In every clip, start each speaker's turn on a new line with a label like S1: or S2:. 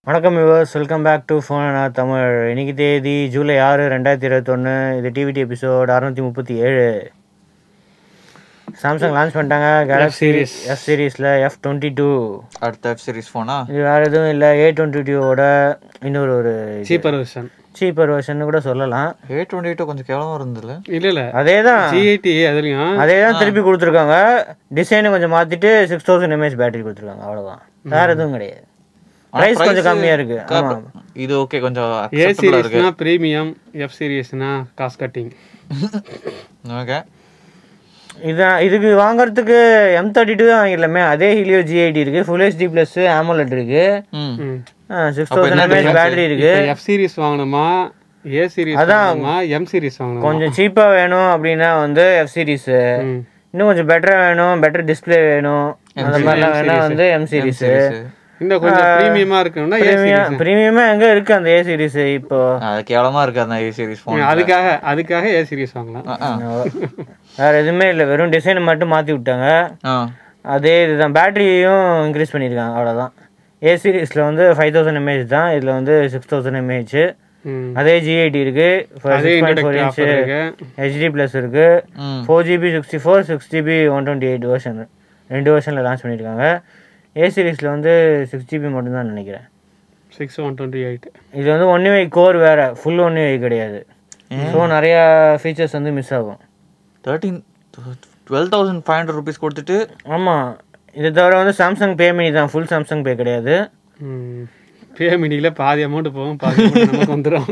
S1: வணக்கம் viewers welcome back to phone Tamil இன்னைக்கு தேதி ஜூலை ஆறு ரெண்டாயிரத்தி இருபத்தொன்று இது டிவிடி எபிசோட் அறுநூத்தி முப்பத்தி ஏழு சாம்சங் லான்ச் பண்ணிட்டாங்க கேலக்ஸி
S2: series.
S1: எஃப் சீரீஸில் எஃப் டுவெண்ட்டி டூ
S3: அடுத்த வெப் சீரிஸ் போனா
S1: இது வேறு எதுவும் இல்லை ஏ டுவெண்ட்டி டூவோட இன்னொரு ஒரு
S2: சீப்பர் வெர்ஷன்
S1: சீப்பர் வெர்ஷன் கூட சொல்லலாம்
S3: ஏ டுவெண்ட்டி டூ கொஞ்சம் கேவலமா இருந்ததுல
S2: இல்ல இல்ல
S1: அதே தான்
S2: ஜிஐடி அதுலயும்
S1: அதே தான் திருப்பி கொடுத்துருக்காங்க டிசைனை கொஞ்சம் மாற்றிட்டு சிக்ஸ் தௌசண்ட் எம்ஏஹெச் பேட்டரி கொடுத்துருக்காங்க அவ்வளோதான் வேறு எதுவும் கிடையாது ப்ரைஸ் கொஞ்சம் கம்மியாக இருக்குது ஆமாம்
S3: இது ஓகே கொஞ்சம்
S2: ஏ
S3: acceptable-ஆ இருக்கு
S2: சீரிஸ்னா பிரீமியம் எஃப் சீரிஸ்னா காஸ்ட் கட்டிங்
S3: ஓகே
S1: இதான் இதுக்கு வாங்குறதுக்கு எம் தேர்ட்டி டூ தான் வாங்கிடலாமே அதே ஹீலியோ ஜிஐடி இருக்கு ஃபுல் ஹெச்டி ப்ளஸ் AMOLED இருக்கு
S3: ம்
S1: சிக்ஸ் தௌசண்ட் எம்ஏஹெச் பேட்டரி இருக்கு
S2: எஃப் சீரிஸ் வாங்கணுமா ஏ சீரிஸ் வாங்கணுமா எம் சீரிஸ் வாங்கணுமா
S1: கொஞ்சம் சீப்பாக வேணும் அப்படின்னா வந்து எஃப் சீரிஸ்
S2: ம்.
S1: இன்னும் கொஞ்சம் பெட்டராக வேணும் பெட்டர் டிஸ்ப்ளே வேணும் அந்த மாதிரிலாம் வேணா வந்து எம் சீரிஸ்
S2: இந்த கொஞ்சம் பிரீமியமா இருக்கணும்னா ஏ
S1: ப்ரீமியம் ப்ரீமியமாக எங்கே இருக்கு அந்த ஏ சீரிஸ் இப்போ
S3: அது கேவலமா இருக்கு அந்த ஏ சீரிஸ் போன்
S2: அதுக்காக அதுக்காக ஏ சீரிஸ் வாங்கலாம்
S1: வேற எதுவுமே இல்லை வெறும் டிசைனை மட்டும் மாற்றி விட்டாங்க அதே இதுதான் பேட்டரியும் இன்க்ரீஸ் பண்ணியிருக்காங்க அவ்வளோதான் ஏ சீரிஸில் வந்து ஃபைவ் தௌசண்ட் எம்ஏஹெச் தான் இதில் வந்து சிக்ஸ் தௌசண்ட் எம்ஏஹெச்
S2: ம்.
S1: அதே ஜிஐடி இருக்கு
S2: அதே
S1: six point four
S2: introductory
S1: inch
S2: offer இருக்கு
S1: ஹெச்டி ப்ளஸ் இருக்கு
S3: ம்
S1: four GB sixty four six GB one twenty eight version ரெண்டு வெர்ஷனில் லான்ச் பண்ணியிருக்காங்க ஏ சீரிஸில் வந்து சிக்ஸ் ஜிபி மட்டும்தான் நினைக்கிறேன்
S2: சிக்ஸ் ஒன் டுவெண்ட்டி எயிட்
S1: இது வந்து ஒன் வை கோர் வேற ஃபுல் ஒன் வை கிடையாது ஸோ நிறையா ஃபீச்சர்ஸ் வந்து மிஸ் ஆகும்
S3: thirteen twelve thousand five hundred rupees கொடுத்துட்டு
S1: ஆமாம் இது தவிர வந்து சாம்சங் பே மினி தான் ஃபுல் சாம்சங் பே கிடையாது
S2: பேமினியில் பாதி அமௌண்ட் போகும் பாதி amount நமக்கு வந்துடும்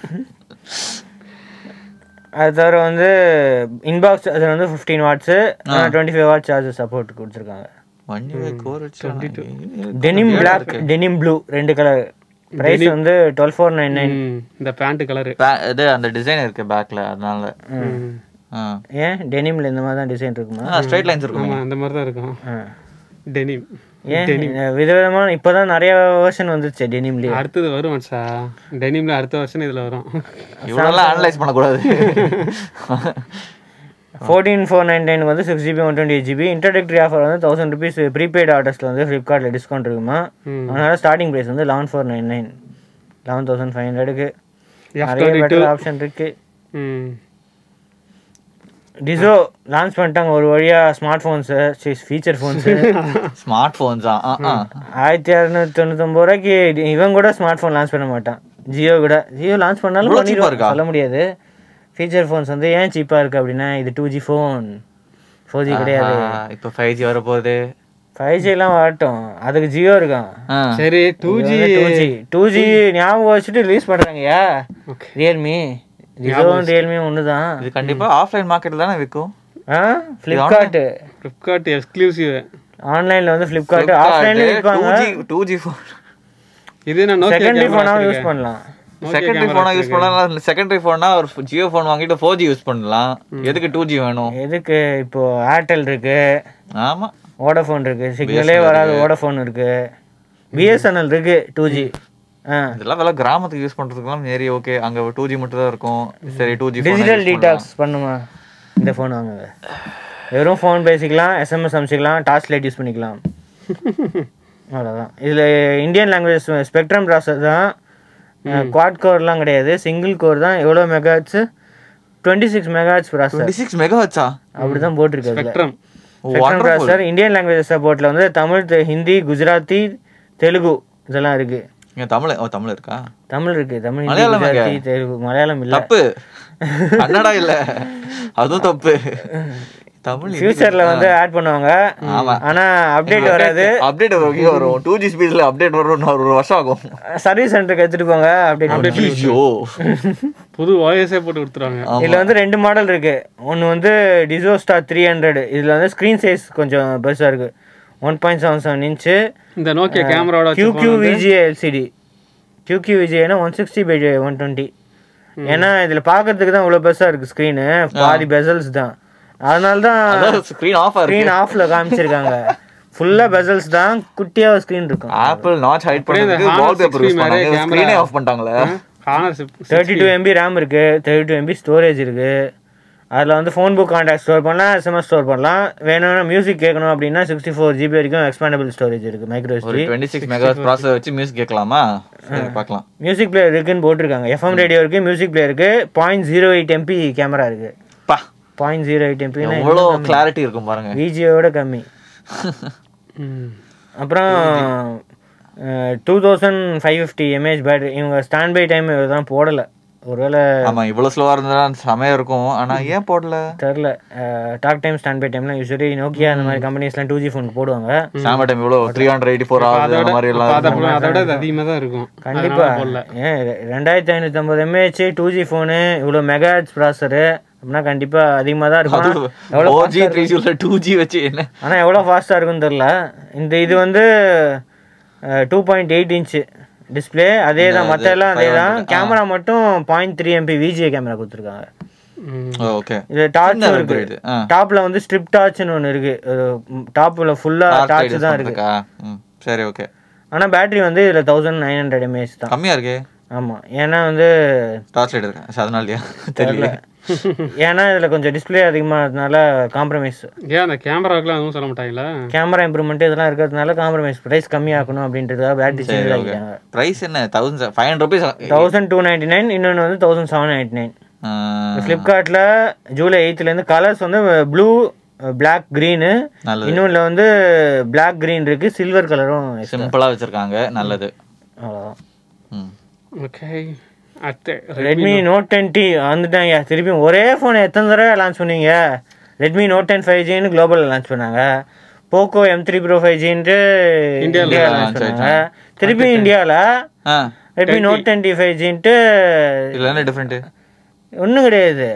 S1: அது தவிர வந்து இன்பாக்ஸ் சார்ஜர் வந்து fifteen watts twenty five watt charger support கொடுத்துருக்காங்க
S3: ஒன் வே கோர் வச்சு
S1: டெனிம் பிளாக் டெனிம் ப்ளூ ரெண்டு கலர் ப்ரைஸ் வந்து டுவெல் ஃபோர் நைன் நைன்
S2: இந்த பேண்ட் கலரு
S3: இது அந்த டிசைன் இருக்கு பேக்ல அதனால ஆ
S1: ஏன் டெனிமில் இந்த மாதிரி தான் டிசைன் இருக்குமா
S3: ஸ்ட்ரைட் லைன்ஸ் இருக்கும்
S2: ஆமா அந்த மாதிரி தான் இருக்கும்
S1: ஆ.
S2: டெனிம்
S1: ஏன் விதவிதமான இப்போ தான் நிறைய வெர்ஷன் வந்துச்சு டெனிம்லேயே
S2: அடுத்தது வரும் மச்சா டெனிம்ல அடுத்த வருஷம் இதுல வரும்
S3: இவ்வளோலாம் அனலைஸ் பண்ணக்கூடாது
S1: ஃபோர்டீன் ஃபோர் நைன் நைன் வந்து six GB one twenty eight GB introductory offer வந்து தௌசண்ட் ருபீஸ் ப்ரீபெய்ட் ஆர்டர்ஸில் வந்து ஃப்ளிப்கார்ட்டில் டிஸ்கவுண்ட் இருக்குமா
S2: ம்.
S1: அதனால ஸ்டார்டிங் ப்ரைஸ் வந்து eleven four nine nine eleven thousand five ஹண்ட்ரடுக்கு
S2: எஃப்
S1: நிறைய
S2: டுவெண்ட்டி டூ
S1: பெட்டர் ஆப்ஷன் இருக்கு
S2: ம்
S1: டிசோ லான்ச் பண்ணிட்டாங்க ஒரு வழியா smart phones feature phones
S3: smart phones ஆ ஆ
S1: ஆயிரத்தி இரநூத்தி தொண்ணூத்தொம்பது ரூபாய்க்கு இது- இவன் கூட ஸ்மார்ட் ஃபோன் லான்ச் பண்ண மாட்டான் ஜியோ கூட ஜியோ லான்ச் பண்ணாலும்
S3: இவ்வளவு cheap-ஆ
S1: பண்ணிடுவான்.
S3: இருக்கா?
S1: சொல்ல முடியாது ஃபீச்சர் ஃபோன்ஸ் வந்து ஏன் சீப்பாக இருக்குது அப்படின்னா இது two G phone four G கிடையாது
S3: இப்போ ஃபைவ் ஜி வரப்போகுது
S1: ஃபைவ் ஜிலாம் வரட்டும் அதுக்கு ஜியோ இருக்கான்
S3: ஆ
S2: சரி two G
S1: two G two G ஞாபகம் வச்சுட்டு ரிலீஸ் பண்ணுறாங்கய்யா
S2: ஓகே
S1: ரியல்மி ஜியோவும் ரியல்மியும் ஒன்று தான்
S3: இது கண்டிப்பா ஆஃப்லைன் மார்க்கெட்ல தானே விற்கும்
S1: ஆ ஃப்ளிப்கார்ட்டு
S2: ஃப்ளிப்கார்ட் எக்ஸ்க்ளூசிவ்
S1: ஆன்லைனில் வந்து ஃப்ளிப்கார்ட் ஆஃப்லைனில் விற்பாங்க
S3: two G two G phone
S2: இது நான் நோக்கியா
S1: செகண்டரி
S2: கேமரா
S1: ஃபோனாகவும் யூஸ் பண்ணலாம்
S3: செகண்டரி ஃபோனா யூஸ் பண்ணலாம் செகண்டரி ஃபோனா ஒரு ஜியோ ஃபோன் வாங்கிட்டு ஃபோர் ஜி யூஸ் பண்ணலாம் எதுக்கு டூ ஜி வேணும்
S1: எதுக்கு இப்போ ஏர்டெல் இருக்கு
S3: ஆமா
S1: வோடஃபோன் இருக்கு சிக்னலே வராத வோடஃபோன் இருக்கு பிஎஸ்என்எல் இருக்கு டூ ஜி ஆ
S3: இதெல்லாம் வேலை கிராமத்துக்கு யூஸ் பண்றதுக்குலாம் சரி ஓகே அங்க டூ ஜி மட்டும் தான் இருக்கும் சரி டூ ஜி
S1: டிஜிட்டல் டீடாக்ஸ் பண்ணுமா இந்த ஃபோன் வாங்குங்க வெறும் ஃபோன் பேசிக்கலாம் எஸ்எம்எஸ் அனுப்பிச்சிக்கலாம் டார்ச் லைட் யூஸ் பண்ணிக்கலாம் அவ்வளோதான் இதில் இந்தியன் லாங்குவேஜ் ஸ்பெக்ட்ரம் ப்ராசஸ் தான் குவாட் கோர்லாம் கிடையாது சிங்கிள் கோர் தான் எவ்வளோ megahertz twenty six megahertz processor
S3: twenty six mega வச்சா
S1: அப்படி தான் போட்டிருக்கு அதில்
S2: spectrum
S1: spectrum processor Indian language சப்போர்ட்டில் வந்து தமிழ் தெ- ஹிந்தி குஜராத்தி தெலுங்கு இதெல்லாம் இருக்கு
S3: இங்க தமிழ் ஓ தமிழ் இருக்கா
S1: தமிழ் இருக்கு தமிழ் ஹிந்தி
S3: மலையாளம் எங்க?
S1: குஜராத்தி தெலுங்கு மலையாளம் இல்லை
S3: தப்பு கன்னடா இல்ல அதுவும் தப்பு தமிழ்
S1: ஃபியூச்சர்ல வந்து ஆட் பண்ணுவாங்க
S3: ஆமா.
S1: ஆனா அப்டேட் வராது
S3: அப்டேட் வரும் டூ ஜி ஸ்பீட்ல அப்டேட் வரும் இன்னும் ஒரு வருஷம் ஆகும்
S1: சர்வீஸ் சென்டருக்கு எடுத்துட்டு போங்க அப்டேட்
S3: ஐயோ
S2: புது ஓஎஸ்ஏ போட்டு கொடுத்துருவாங்க
S1: இதுல வந்து ரெண்டு மாடல் இருக்கு ஒன்னு வந்து டிசோ ஸ்டார் த்ரீ ஹண்ட்ரட் இதுல வந்து ஸ்கிரீன் சைஸ் கொஞ்சம் பெருசா இருக்கு one point seven seven inch
S2: இந்த நோக்கியா கேமராவோட
S1: Q Q V G LCD Q Q விஜேனா one sixty by one twenty ஏன்னா இதுல பாக்குறதுக்கு தான் இவ்வளவு பெருசா இருக்கு ஸ்க்ரீனு பாதி பெசல்ஸ் தான் அதனால தான்
S3: ஸ்கிரீன் ஆஃப் இருக்கு
S1: ஸ்க்ரீன் ஆஃப்ல காமிச்சிருக்காங்க ஃபுல்லா பெசல்ஸ் தான் குட்டியா ஸ்க்ரீன் இருக்கும்
S3: ஆப்பிள் நாட் ஹைட்
S2: இந்த
S3: பண்ணதுக்கு
S2: Honor
S3: வால்பேப்பர்
S2: 60
S3: யூஸ்
S2: மாதிரி
S3: பண்ணாங்க
S2: camera.
S3: ஸ்கிரீனே ஆஃப் பண்ணிட்டாங்களே
S2: ஹானர்
S1: தேர்ட்டி டூ எம்பி ரேம் இருக்கு தேர்ட்டி டூ எம்பி ஸ்டோரேஜ் இருக்கு அதில் வந்து ஃபோன் புக் கான்டாக்ட் ஸ்டோர் பண்ணலாம் எஸ்எம்எஸ் ஸ்டோர் பண்ணலாம் வேணும்னா மியூசிக் கேட்கணும் அப்படின்னா சிக்ஸ்டி ஃபோர் ஜிபி வரைக்கும் எக்ஸ்பேண்டபிள் ஸ்டோரேஜ் இருக்குது மைக்ரோ
S3: ஒரு
S1: SD
S3: twenty six mega processor வச்சு மியூசிக் கேட்கலாமா சரி பார்க்கலாம்
S1: மியூசிக் பிளேயர் இருக்குன்னு போட்டிருக்காங்க எஃப்எம் ரேடியோ இருக்குது மியூசிக் பிளேயர் இருக்குது point zero eight MB camera இருக்குது
S3: பா
S1: பாயிண்ட் ஜீரோ எயிட் எம்பினா
S3: எவ்வளோ கிளாரிட்டி இருக்கும் பாருங்க
S1: விஜியோட கம்மி
S2: ம்.
S1: அப்புறம் two thousand five fifty M A H battery இவங்க ஸ்டாண்ட் பை டைம் தான் போடலை ஒருவேளை
S3: ஆமா இவ்வளவு ஸ்லோவா இருந்தா செமையா இருக்கும் ஆனா ஏன் போடல
S1: தெரில டாக் டைம் ஸ்டாண்ட் பை டைம்லாம் யூஸ்வலி நோக்கியா அந்த மாதிரி கம்பெனிஸ்லாம் டூ ஜி ஃபோனுக்கு போடுவாங்க
S3: சாம டைம் இவ்வளவு த்ரீ ஹண்ட்ரட் எயிட்டி ஃபோர் ஆகுது அந்த மாதிரி எல்லாம்
S2: அதை போல- அதை விட இது அதிகமா தான் இருக்கும்
S1: கண்டிப்பா
S2: அதனால போடல
S1: ஏன் ரெ- ரெண்டாயிரத்தி ஐநூற்றி ஐம்பது எம்ஏஹெச் டூ ஜி ஃபோனு இவ்வளோ மெகாஹெட்ஸ் ப்ராசரு அப்படின்னா கண்டிப்பா அதிகமாக தான் இருக்கும் ஆனா எவ்வளோ
S3: ஃபோர் ஜி த்ரீ ஜில டூ ஜி வச்சு என்ன
S1: ஆனால் எவ்வளோ ஃபாஸ்ட்டாக இருக்குன்னு தெரில இந்த இது வந்து two point eight inch display அதே தான் மற்ற எல்லாம் அதே தான் கேமரா மட்டும் point three MB VGA camera கொடுத்துருக்காங்க
S2: ம்.
S3: ஓகே
S1: இது டார்ச்
S3: சின்ன
S1: இருக்கு
S3: upgrade. ஆ.
S1: டாப்ல வந்து ஸ்ட்ரிப் டார்ச்னு ஒன்று இருக்கு டாப்ல ஃபுல்லா டார்ச் தான் இருக்கு
S3: ம் சரி ஓகே
S1: ஆனா பேட்டரி வந்து இதுல தௌசண்ட் நைன் ஹண்ட்ரட் எம்ஏஹெச் தான்
S3: கம்மியா இருக்கே
S1: ஆமா ஏன்னா வந்து
S3: டார்ச் லைட் இருக்கேன் சரி, அதனாலயா தெரியல
S1: ஏன்னா இதுல கொஞ்சம் டிஸ்பிளே அதிகமானதுனால காம்ப்ரமைஸ்
S2: ஏன் அந்த கேமராவுக்குலாம் எதுவும் சொல்ல மாட்டாங்களா
S1: கேமரா இம்ப்ரூவ்மெண்ட் இதெல்லாம் இருக்கிறதுனால காம்ப்ரமைஸ் ப்ரைஸ் கம்மியாக்கணும் அப்படின்றதுக்காக பேட்டரி சேஞ்ச் ஆகிட்டாங்க
S3: பிரைஸ் என்ன thousand five hundred rupees
S1: thousand two ninety nine இன்னொன்று வந்து தௌசண்ட் செவன் நைன்டி நைன் ஃப்ளிப்கார்ட்டில் ஜூலை எயித்துலேருந்து கலர்ஸ் வந்து ப்ளூ பிளாக் க்ரீனு
S3: நல்லது
S1: இன்னொன்றில் வந்து பிளாக் க்ரீன் இருக்கு சில்வர் கலரும்
S3: சிம்பிளா வச்சிருக்காங்க நல்லது
S1: அவ்வளோதான்
S3: ம்
S2: ஓகே அடுத்து
S1: ரெட்மி நோட் டென் டி வந்துட்டாங்க திருப்பியும் ஒரே ஃபோன் எத்தனை தடவை லான்ச் பண்ணீங்க ரெட்மி நோட் டென் ஃபைவ் ஜின்னு குளோபலில் லான்ச் பண்ணாங்க Poco M three pro five ஜின்ட்டு
S2: இந்தியால
S1: இந்தியாவில் லான்ச் பண்ணாங்க திருப்பி இந்தியாவில்
S3: ஆ
S1: Redmi note ten T five ஜின்ட்டு
S3: இதுல என்ன டிஃப்ரெண்ட்
S1: ஒன்றும் கிடையாது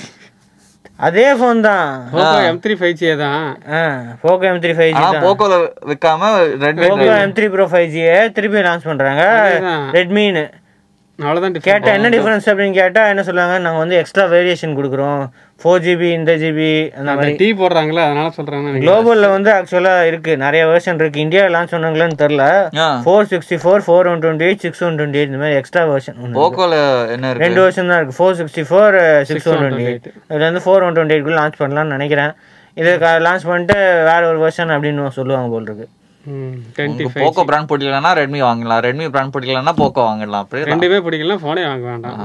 S1: அதே ஃபோன் தான்
S2: Poco M three five G தான்
S1: ஆ Poco M three five G
S3: ஆனா
S1: தான்
S3: போக்கோல விற்காம Redmi
S1: Poco M three pro five ஜியை திருப்பி லான்ச் பண்ணுறாங்க
S2: அதேதான்.
S1: ரெட்மின்னு
S2: அவ்வளோதான் difference.
S1: கேட்டா என்ன டிஃபரன்ஸ் அப்படின்னு கேட்டா என்ன சொல்லுவாங்க நாங்க வந்து எக்ஸ்ட்ரா வேரியேஷன் கொடுக்குறோம் ஃபோர் ஜிபி இந்த ஜிபி அந்த
S2: அந்த
S1: மாதிரி
S2: டீ போடுறாங்களே அதனால சொல்றாங்க
S1: குளோபல்ல வந்து ஆக்சுவலா இருக்கு நிறைய வெர்ஷன் இருக்கு இந்தியா லான்ச் சொன்னாங்களான்னு தெரியல
S3: ஆ
S1: four sixty four four one twenty eight six one twenty eight இந்த மாதிரி எக்ஸ்ட்ரா வெர்ஷன் ஒன்று
S3: போக்கோல என்ன இருக்கு
S1: ரெண்டு வருஷம் தான் இருக்கு four sixty four six one twenty eight இதுல வந்து four one twenty eight launch பண்ணலாம்னு நினைக்கிறேன் இது லான்ச் பண்ணிட்டு வேற ஒரு வெர்ஷன் அப்படின்னு சொல்லுவாங்க போல் இருக்கு
S2: டுவெண்ட்டி
S3: உங்களுக்கு போக்கோ பிராண்ட் பிடிக்கலன்னா ரெட்மி வாங்கலாம் ரெட்மி பிராண்ட் பிடிக்கலன்னா போக்கோ வாங்கலாம் அப்படியே
S2: ரெண்டுமே பிடிக்கலாம் ஃபோனே வாங்க வேண்டாம்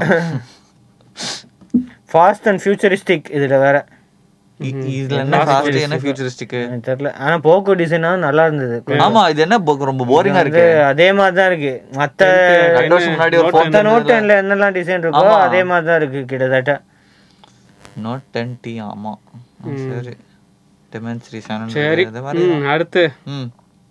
S1: ஃபாஸ்ட் அண்ட் ஃபியூச்சரிஸ்டிக் இதுல வேற
S3: இ- இதுல என்ன ஃபாஸ்ட் என்ன ஃபியூச்சரிஸ்டிக்
S1: எனக்கு தெரியல ஆனா போக்கோ டிசைனாகவும் நல்லா இருந்தது
S3: ஆமா இது என்ன bo- ரொம்ப போரிங்கா இருக்கு
S1: இது அதே மாதிரி தான் இருக்கு மத்த
S3: ரெண்டு வருஷம் முன்னாடி ஒரு
S1: மொத்த
S3: ஃபோன்
S1: நோட் டென்ல என்னெல்லாம் டிசைன் இருக்கோ அதே மாதிரி தான் இருக்கு கிட்டத்தட்ட
S3: நோட் டென் டி ஆமா ஆ, சரி டெமென்ஸ்ரி செவன்
S2: சரி
S3: இந்த மாதிரி
S2: ம், அடுத்து
S3: ம்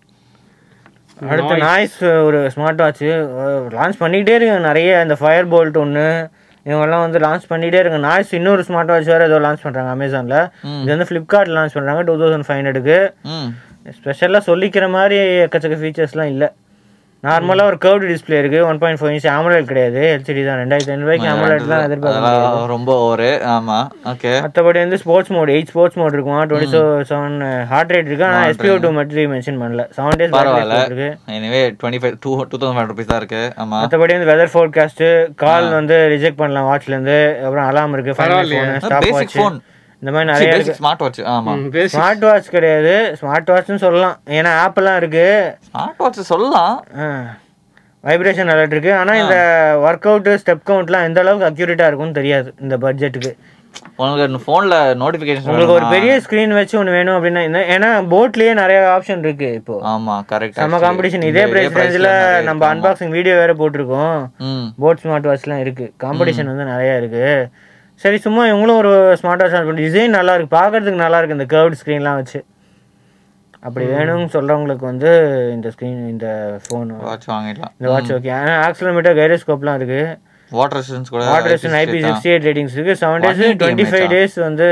S1: அடுத்து நாய்ஸ் ஒரு ஸ்மார்ட் வாட்ச் லான்ச் பண்ணிக்கிட்டே இருக்காங்க நிறைய இந்த ஃபயர் போல்ட் ஒன்று இவங்கெல்லாம் வந்து லான்ச் பண்ணிகிட்டே இருக்காங்க நாய்ஸ் இன்னொரு ஸ்மார்ட் வாட்ச் வேறு ஏதோ லான்ச் பண்ணுறாங்க அமேசானில் இது வந்து ஃப்ளிப்கார்ட் லான்ச் பண்ணுறாங்க டூ தௌசண்ட் ஃபைவ் ஹண்ட்ரடுக்கு
S3: ம்
S1: ஸ்பெஷலாக சொல்லிக்கிற மாதிரி எக்கச்சக்க ஃபீச்சர்ஸ்லாம் இல்லை நார்மலாக ஒரு கர்வ்டு டிஸ்பிளே இருக்குது one point five inch AMOLED கிடையாது எல்சிடி தான் ரெண்டாயிரத்தி ஐநூறுபாய்க்கு AMOLEDலாம் எதிர்பார்க்க முடியாது
S3: அதெல்லாம் ரொம்ப ஓவர் ஆமா ஓகே
S1: மற்றபடி வந்து sports mode eight sports mode இருக்கும் டுவெண்ட்டி செவன் ஹார்ட் ரேட் இருக்கு ஆனால் எஸ்பிஓ டூ மட்டும் மென்ஷன் பண்ணல செவன் டேஸ்
S3: பரவாயில்ல
S1: இருக்கு
S3: anyway twenty five two two thousand five rupees தான் இருக்கு ஆமா
S1: மற்றபடி வந்து வெதர் ஃபோர்காஸ்ட் கால் வந்து ரிஜெக்ட் பண்ணலாம் வாட்ச்ல இருந்து அப்புறம் அலாம் இருக்கு five phone stop
S3: basic
S1: watch
S3: phone
S1: இந்த மாதிரி நிறைய இருக்கு
S3: பேசிக் ஸ்மார்ட் வாட்ச் ஆமா
S2: பேசிக்
S1: ஸ்மார்ட் வாட்ச் கிடையாது ஸ்மார்ட் வாட்ச்னு சொல்லலாம் ஏன்னா ஆப்பெல்லாம் இருக்கு
S3: ஸ்மார்ட் வாட்ச் சொல்லலாம்
S1: வைப்ரேஷன் அலர்ட் இருக்கு ஆனா இந்த ஒர்க் அவுட் ஸ்டெப் கவுண்ட்லாம் எந்த அளவுக்கு அக்யூரேட்டா இருக்கும்னு தெரியாது இந்த பட்ஜெட்டுக்கு
S3: உங்களுக்கு போன்ல நோட்டிபிகேஷன்
S1: உங்களுக்கு ஒரு பெரிய ஸ்கிரீன் வச்சு ஒன்று வேணும் அப்படின்னா இந்த- ஏன்னா போட்லயே நிறைய ஆப்ஷன் இருக்கு இப்போ
S3: ஆமா கரெக்ட்
S1: நம்ம காம்படிஷன் இதே பிரைஸ் ரேஞ்சில் நம்ம அன்பாக்சிங் வீடியோ வேற போட்டிருக்கோம்
S3: ம்
S1: போட் ஸ்மார்ட் வாட்ச்லாம் இருக்கு காம்படிஷன் வந்து நிறைய இருக்கு சரி சும்மா இவங்களும் ஒரு ஸ்மார்ட் வாட்ச் டிசைன் நல்லா இருக்கு பார்க்கறதுக்கு நல்லா இருக்கு இந்த கர்வ்ட் ஸ்க்ரீன்லாம் வச்சு அப்படி வேணும்னு சொல்றவங்களுக்கு வந்து இந்த ஸ்க்ரீன் இந்த ஃபோன்
S3: வாட்ச் வாங்கிடலாம்
S1: இந்த வாட்ச் ஓகே ஆனால் ஆக்சிலோமீட்டர் கைரோஸ்கோப்லாம் இருக்கு
S3: வாட்டர் ரெசிஸ்டன்ஸ் கூட
S1: water resistance IP sixty eight ratings இருக்கு seven days
S3: 180
S1: twenty five
S3: mAh.
S1: Days வந்து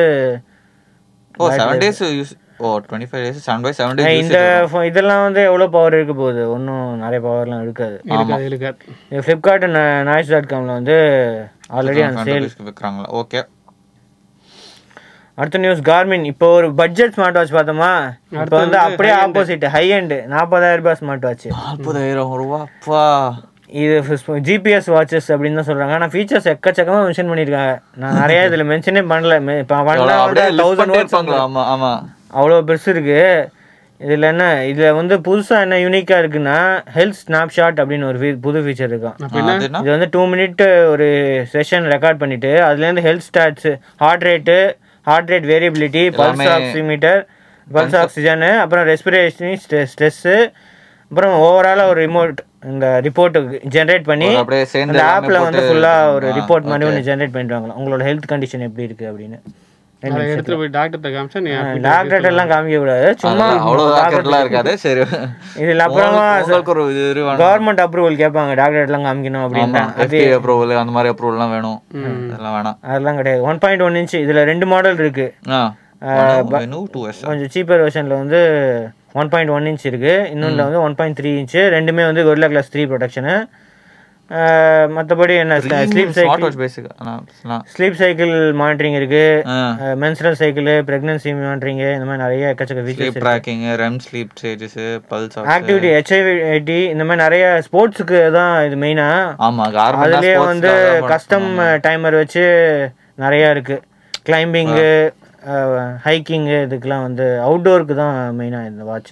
S3: ஓ செவன் டேஸ் யூஸ் ஓ twenty five days seven by seven days
S1: இந்த phone- இதெல்லாம் வந்து எவ்வளோ பவர் இருக்க போகுது ஒன்றும் நிறைய பவர்லாம் இருக்காது
S2: இருக்காது இருக்காது
S1: இது ஃப்ளிப்கார்ட் நாய்ஸ் டாட் காமில் வந்து ஆல்ரெடி அந்த சேல்
S3: விற்கிறாங்களா ஓகே
S1: அடுத்த நியூஸ் கார்மின் இப்போ ஒரு பட்ஜெட் ஸ்மார்ட் வாட்ச் பார்த்தோமா இப்போ வந்து அப்படியே ஆப்போசிட் ஹை எண்ட் நாற்பதாயிரம் ரூபாய் ஸ்மார்ட் வாட்ச்
S3: நாற்பதாயிரம் ரூபா அப்பா
S1: இது ஜிபிஎஸ் வாட்சஸ் அப்படின்னு தான் சொல்றாங்க ஆனால் ஃபீச்சர்ஸ் எக்கச்சக்கமாக மென்ஷன் பண்ணியிருக்காங்க நான் நிறைய இதில் மென்ஷனே பண்ணல இப்போ
S3: எவ்வளவு அப்படியே list
S1: தௌசண்ட்
S3: பண்ணிட்டே
S1: வேர்ட்ஸ்
S3: இருப்பாங்களா ஆமா ஆமா
S1: அவ்வளோ பெருசு இருக்கு இதில் என்ன இதில் வந்து புதுசாக என்ன யூனிக்காக இருக்குன்னா ஹெல்த் ஸ்னாப்ஷாட் அப்படின்னு ஒரு fe- புது ஃபீச்சர் இருக்கும்
S3: அது என்ன
S1: இது வந்து டூ மினிட் ஒரு செஷன் ரெக்கார்ட் பண்ணிட்டு அதுலேருந்து health stats heart rate heart rate variability pulse
S3: எல்லாமே-
S1: ஆக்சிமீட்டர் பல்ஸ் ஆக்சிஜனு அப்புறம் ரெஸ்பிரேஷன் ஸ்ட்ரெஸ்ஸு அப்புறம் ஓவராலாக ஒரு ரிமோட் இந்த ரிப்போர்ட் ஜென்ரேட் பண்ணி
S3: ஒரு அப்படியே சேர்ந்து
S1: அந்த
S3: எல்லாமே
S1: ஆப்பில் வந்து
S3: போட்டு
S1: ஃபுல்லாக ஒரு
S3: ஆ,
S1: ரிப்போர்ட் மாதிரி
S3: okay.
S1: ஒன்று ஜென்ரேட் பண்ணிடுவாங்க உங்களோட ஹெல்த் கண்டிஷன் எப்படி இருக்குது அப்படின்னு
S2: அதை எடுத்துட்டு போய் டாக்டர்கிட்ட காமிச்சா நீ happy
S1: டாக்டர்கிட்ட எல்லாம் காமிக்க கூடாது சும்மா
S3: அதெல்லாம் அவ்வளவு ஆக்கெட்லாம் இருக்காது சரி
S1: இதில் அப்புறமா
S3: உங்களுக்கு- உங்களுக்கு ஒரு இது இது வேணும்
S1: கவர்மெண்ட் அப்ரூவல் கேட்பாங்க டாக்டர் எல்லாம் காமிக்கணும்
S3: ஆமா
S1: அப்படின்னா அது
S3: எஃப்டி அப்ரூவல் அந்த மாதிரி அப்ரூவல்லாம் வேணும் அதெல்லாம் வேணாம்
S1: அதெல்லாம் கிடையாது ஒன் பாயிண்ட் ஒன் இன்ச் இதுல ரெண்டு மாடல் இருக்கு
S3: ஆ வேணும் டூ எஸ்
S1: கொஞ்சம் சீப்பர் வெர்ஷன்ல வந்து ஒன் பாயிண்ட் ஒன் இன்ச் இருக்கு இன்னொன்றுல வந்து ஒன் பாயிண்ட் த்ரீ இன்ச் ரெண்டுமே வந்து கொரில்லா கிளாஸ் த்ரீ ப்ரொடக்ஷனு மற்றபடி என்ன sleep
S3: smart
S1: cycle
S3: watch basic
S1: sleep cycle monitoring இருக்கு
S3: ஆ
S1: மென்சுரல் சைக்கிள் பிரெக்னன்சி மானிட்டரிங் இந்த மாதிரி நிறைய எக்கச்சக்க
S3: sleep
S1: features
S3: tracking REM sleep stages pulse
S1: activity HIV இந்த மாதிரி நிறைய ஸ்போர்ட்ஸுக்கு தான் இது மெயினா
S3: ஆமா கார்மெண்ட்
S1: அதுலயே வந்து கஸ்டம் டைமர் வச்சு நிறைய இருக்கு கிளைம்பிங்கு ஹைக்கிங்கு இதுக்கெல்லாம் வந்து அவுட்டோருக்கு தான் மெயினாக இந்த வாட்ச்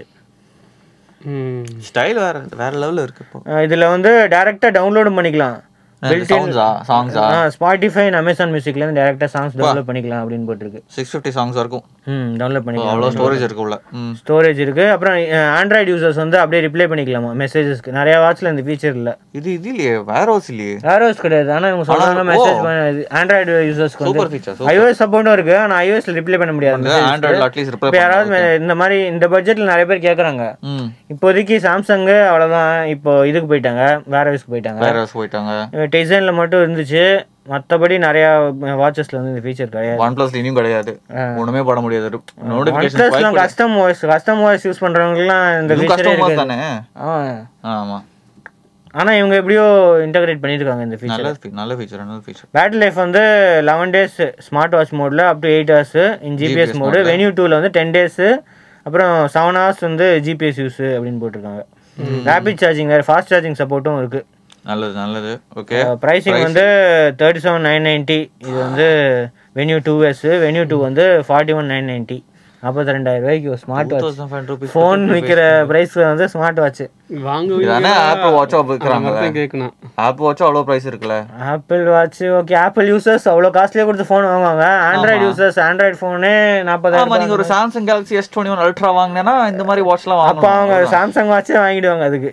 S2: ம்
S3: ஸ்டைல் வேற வேற லெவல்ல இருக்கு இப்போ
S1: இதில் வந்து டைரெக்டாக டவுன்லோடும் பண்ணிக்கலாம்
S3: சாங்ஸா சாங்ஸா
S1: ஸ்பாட்டிஃபை அமேசான் மியூசிக்லேருந்து டேரெக்டாக சாங்ஸ் டவுன்லோட் பண்ணிக்கலாம் அப்படின்னு போட்டிருக்கு
S3: சிக்ஸ் ஃபிஃப்டி சாங்ஸ் இருக்கும்
S1: ம் டவுன்லோட் பண்ணிக்கலாம்
S3: அவ்வளோ ஸ்டோரேஜ் இருக்கு உள்ள ம்
S1: ஸ்டோரேஜ் இருக்கு அப்புறம் ஆண்ட்ராய்டு யூசர்ஸ் வந்து அப்படியே ரிப்ளை பண்ணிக்கலாமா மெசேஜஸ்க்கு நிறைய வாட்ச்ல இந்த ஃபீச்சர் இல்லை
S3: இது இது இல்லையே வேற ஹவுஸ் இல்லையே
S1: வேரோஸ் கிடையாது ஆனால் இவங்க சொல்றாங்க
S3: ஆனா,
S1: மெசேஜ்
S3: ஓ.
S1: ஆண்ட்ராய்டு யூசர்ஸ்க்கு
S3: சூப்பர்
S1: வந்து
S3: ஃபீச்சர்
S1: ஐஓஎஸ் சப்போர்ட்டும் இருக்கு ஆனால் ஐஓஎஸ்ல ரிப்ளை பண்ண முடியாது messages க்கு.
S3: ஆண்ட்ராய்டில் அட்லீஸ்ட்
S1: இப்போ
S3: ரிப்ளை
S1: யாராவது மெ- இந்த மாதிரி இந்த பட்ஜெட்ல நிறைய பேர் கேக்குறாங்க
S3: ம்
S1: இப்போதைக்கு சாம்சங் அவ்வளவுதான் இப்போ இதுக்கு போயிட்டாங்க வேற ஹவுஸ்க்கு போயிட்டாங்க
S3: வேற ஹவுஸ் போயிட்டாங்க
S1: டிசைன்ல மட்டும் இருந்துச்சு மத்தபடி நிறைய வாட்சஸ்ல வந்து இந்த ஃபீச்சர் கிடையாது
S3: ஒன் பிளஸ் இனியும் கிடையாது ஒண்ணுமே பண்ண முடியாது நோட்டிபிகேஷன்
S1: ஒன்பிளஸ்லாம் custom voice custom voice use பண்றவங்கலாம் இந்த ஃபீச்சரே
S3: கஸ்டமர்ஸ்
S1: இருக்கு
S3: தானே ஆமா
S1: ஆனா இவங்க எப்படியோ இன்டகிரேட் பண்ணிருக்காங்க இந்த ஃபீச்சர்
S3: நல்ல fe- நல்ல ஃபீச்சர் நல்ல ஃபீச்சர்
S1: பேட்டரி லைஃப் வந்து லெவன் டேஸ் ஸ்மார்ட் வாட்ச் மோடில் up to eight hours in GPS mode Venu டூவில் வந்து டென் டேஸு அப்புறம் செவன் ஹவர்ஸ் வந்து ஜிபிஎஸ் யூஸ் அப்படின்னு போட்டிருக்காங்க ரேபிட் சார்ஜிங் வேறு ஃபாஸ்ட் சார்ஜிங் சப்போர்ட்டும் இருக்கு
S3: நல்லது நல்லது ஓகே
S1: ப்ரைஸிங் வந்து தேர்ட்டி செவன் நைன் நைன்ட்டி இது வந்து Venu two S Venu two வந்து ஃபார்ட்டி ஒன் நைன் நைன்ட்டி நாற்பத்தி ரெண்டாயிரம் ரூபாய்க்கு ஒரு smart watch
S3: thousand five rupees
S1: phone விற்கிற ப்ரைஸ் வந்து ஸ்மார்ட் வாட்ச்
S3: இதானே ஆப்பிள் வாட்சா விற்கிறாங்க
S2: வாங்குவீங்க கேட்கணும்
S3: ஆப்பிள் வாட்சும் அவ்வளோ ப்ரைஸ் இருக்குல்ல
S1: Apple watch okay Apple users அவ்வளோ காஸ்ட்லியாக கொடுத்து ஃபோன் வாங்குவாங்க ஆண்ட்ராய்டு யூசர்ஸ் ஆண்ட்ராய்டு ஃபோனே நாற்பதாயிரம்
S3: ஆமா நீங்க ஒரு Samsung Galaxy S twenty one ultra வாங்கினேன்னா இந்த மாதிரி வாட்ச்லாம்
S1: அப்போ அவங்க
S3: வாங்கணும்
S1: சாம்சங் வாட்சே வாங்கிடுவாங்க அதுக்கு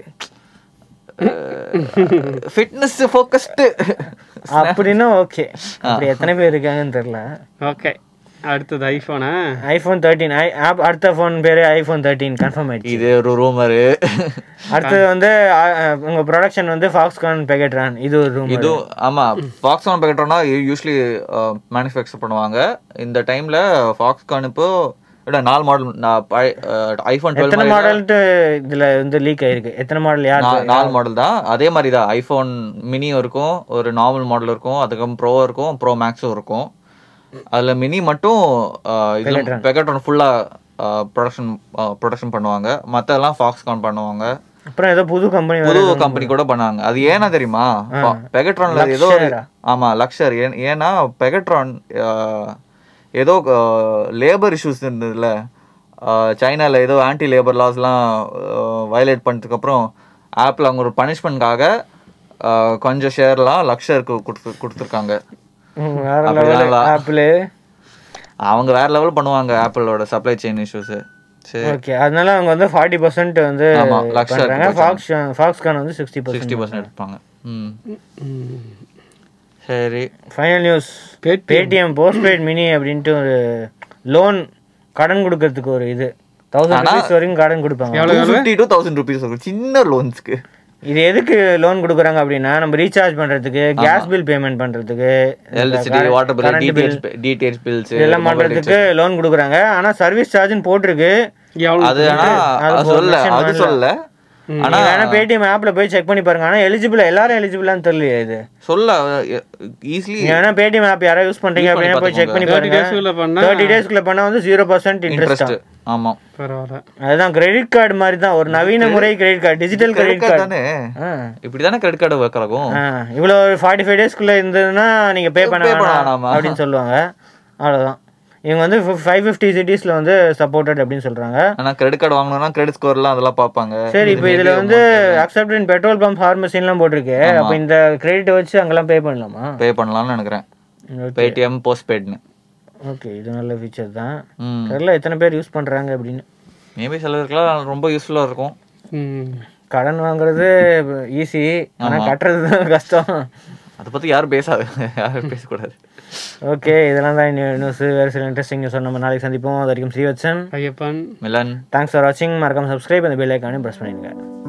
S3: ஃபிட்னஸ் ஃபோக்கஸ்டு
S1: அப்படின்னா ஓகே அப்படி எத்தனை பேர் இருக்காங்கன்னு தெரியல
S2: ஓகே அடுத்தது ஐஃபோனா
S1: ஐஃபோன் தேர்ட்டீன் ஐ ஆப் அடுத்த ஃபோன் பேர் ஐஃபோன் தேர்ட்டீன் கன்ஃபார்ம் ஆயிடுச்சு
S3: இது ஒரு ரூமரு
S1: அடுத்தது வந்து அ- அ, உங்க ப்ரொடக்ஷன் வந்து ஃபாக்ஸ்கான் பெகட்ரான் இது ஒரு ரூம்
S3: இது ஆமா ஃபாக்ஸ்கான் பேக்கெட்டோம்னா யூஸ்வலி மேனுஃபேக்சர் பண்ணுவாங்க இந்த டைம்ல ஃபாக்ஸ்கான் இப்போ விட நாலு மாடல் ஐஃபோன்
S1: எத்தனை
S3: டுவெல்
S1: மாடல்ட்டு இதுல வந்து லீக் ஆயிருக்கு எத்தனை மாடல் யார்
S3: நாலு மாடல் தான் அதே மாதிரி தான் ஐஃபோன் மினியும் இருக்கும் ஒரு நார்மல் மாடல் இருக்கும் அதுக்கப்புறம் ப்ரோ இருக்கும் ப்ரோ மேக்ஸும் இருக்கும் அதுல மினி மட்டும் அஹ், இது பெகட்ரான் ஃபுல்லா ப்ரொடக்ஷன் ப்ரொடக்ஷன் பண்ணுவாங்க மத்ததெல்லாம் ஃபாக்ஸ்கான் பண்ணுவாங்க
S1: அப்புறம் ஏதோ புது கம்பெனி
S3: புது கம்பெனி கூட பண்ணாங்க அது ஏன்னா தெரியுமா பெகட்ரான்ல ஏதோ ஒரு ஆமா லக்ஷர் ஏன் ஏன்னா பெகட்ரான் ஏதோ லேபர் இஷ்யூஸ் இருந்ததுல சைனால ஏதோ ஆன்டி லேபர் லாஸ்லாம் வயலேட் பண்ணதுக்கு அப்புறம் ஆப்பிள் அவங்க ஒரு பனிஷ்மெண்ட்காக கொஞ்சம் ஷேர்லாம் லக்ஷருக்கு கொடுத்து கொடுத்துருக்காங்க
S1: வேற
S3: அப்படிதான்
S1: லெவல்
S3: இல்ல.
S1: ஆப்பிள்
S3: அவங்க வேற லெவல் பண்ணுவாங்க ஆப்பிளோட சப்ளை செயின் இஷ்யூஸ் சரி
S1: ஓகே அதனால அவங்க வந்து ஃபார்ட்டி பர்சன்ட் வந்து
S3: ஆமா, லக்ஷர்
S1: பண்றாங்க ஃபாக்ஸ் ஃபாக்ஸ்கான் வந்து சிக்ஸ்டி பர்சன்ட்
S3: சிக்ஸ்டி பர்சன்ட் எடுப்பாங்க ம் சரி
S1: final news
S2: Paytm.
S1: Paytm postpaid mini அப்படின்ட்டு ஒரு லோன் கடன் கொடுக்கறதுக்கு ஒரு இது தௌசண்ட் ருபீஸ் வரைக்கும் கடன் கொடுப்பாங்க
S2: எவ்வளோ
S3: two fifty two thousand rupees இருக்கும் சின்ன லோன்ஸ்க்கு
S1: இது எதுக்கு லோன் கொடுக்குறாங்க அப்படின்னா நம்ம ரீசார்ஜ் பண்றதுக்கு கேஸ் பில் பேமெண்ட் பண்றதுக்கு
S3: electricity water bill DTH DTH bills
S1: இதெல்லாம் பண்றதுக்கு லோன் கொடுக்குறாங்க ஆனா சர்வீஸ் சார்ஜ்னு போட்டிருக்கு
S2: எவ்வளோ
S3: அது ஆனா
S1: அது
S3: அது சொல்ல
S1: mention
S3: அது
S1: பண்ணல.
S3: சொல்ல ஆனா
S1: நீங்க வேணா பேடிஎம் ஆப்ல போய் செக் பண்ணி பாருங்க ஆனா எலிஜிபிள் எல்லாரும் எலிஜிபிளான்னு தெரியலையே இது
S3: சொல்ல ஈஸிலி
S1: நீங்க வேணா பேடிஎம் ஆப் யாராவது யூஸ் பண்றீங்க
S3: Use பண்ணி
S1: அப்படின்னா போய் செக் பண்ணி
S2: தேர்ட்டி
S1: பாருங்க
S2: டேஸ்க்குள்ள பண்ணா
S1: தேர்ட்டி டேஸ்க்குள்ள பண்ணா வந்து ஜீரோ பர்சன்ட் இன்ட்ரெஸ்ட்
S3: இன்ட்ரெஸ்ட் ஆமா
S2: பரவாயில்ல
S1: அதுதான் கிரெடிட் கார்டு மாதிரி தான் ஒரு நவீன முறை credit card digital credit
S3: credit card
S1: card
S3: தானே
S1: ஆ
S3: இப்படிதானே கிரெடிட் கார்டு ஒர்க் ஆகும்
S1: ஆ இவ்வளோ ஃபார்ட்டி ஃபைவ் டேஸ்க்குள்ளே இருந்ததுன்னா நீங்கள் பே பண்ண
S3: Pay பண்ண
S1: வேணாம்
S3: வேணாமா?
S1: அப்படின்னு சொல்லுவாங்க அவ்வளோதான் இவங்க வந்து ஃபைவ் ஃபிஃப்டி சிட்டிஸில் வந்து சப்போர்ட்டட் அப்படின்னு சொல்கிறாங்க
S3: ஆனா கிரெடிட் கார்டு வாங்கணும்னா கிரெடிட் ஸ்கோர்லாம் அதெல்லாம் பார்ப்பாங்க
S1: சரி
S3: இது
S1: இப்போ
S3: maybe
S1: இதில் வந்து
S3: amount
S1: accept in petrol pump ஃபார்மசின்லாம் போட்டிருக்கு அப்போ இந்த கிரெடிட் வச்சு அங்கெல்லாம் பே பண்ணலாமா
S3: பே பண்ணலாம்னு நினைக்கிறேன் பேடிஎம் போஸ்ட் பெய்ட்னு
S1: ஓகே இது நல்ல ஃபீச்சர் தான்
S3: ம்
S1: தெரியல எத்தனை பேர் யூஸ் பண்ணுறாங்க அப்படின்னு
S3: மேபி சிலருக்குலாம் ரொம்ப யூஸ்ஃபுல்லாக இருக்கும்
S2: ம்
S1: கடன் வாங்குறது ஈஸி ஆனால் கட்டுறது தான் கஷ்டம்
S3: அதை பத்தி யாரும் பேசாது யாரும் பேசக்கூடாது
S1: ஓகே இதெல்லாம் தான் நியூஸ் வேறு சில இன்ட்ரெஸ்டிங் நியூஸ் நம்ம நாளைக்கு சந்திப்போம் அது வரைக்கும் ஸ்ரீவத்சன்
S2: ஐயப்பன்
S3: மிலன்
S1: தேங்க்ஸ் ஃபார் வாட்சிங் மறக்காம சப்ஸ்கிரைப் அந்த பெல் ஐக்கானே ப்ரெஸ் பண்ணிடுங்க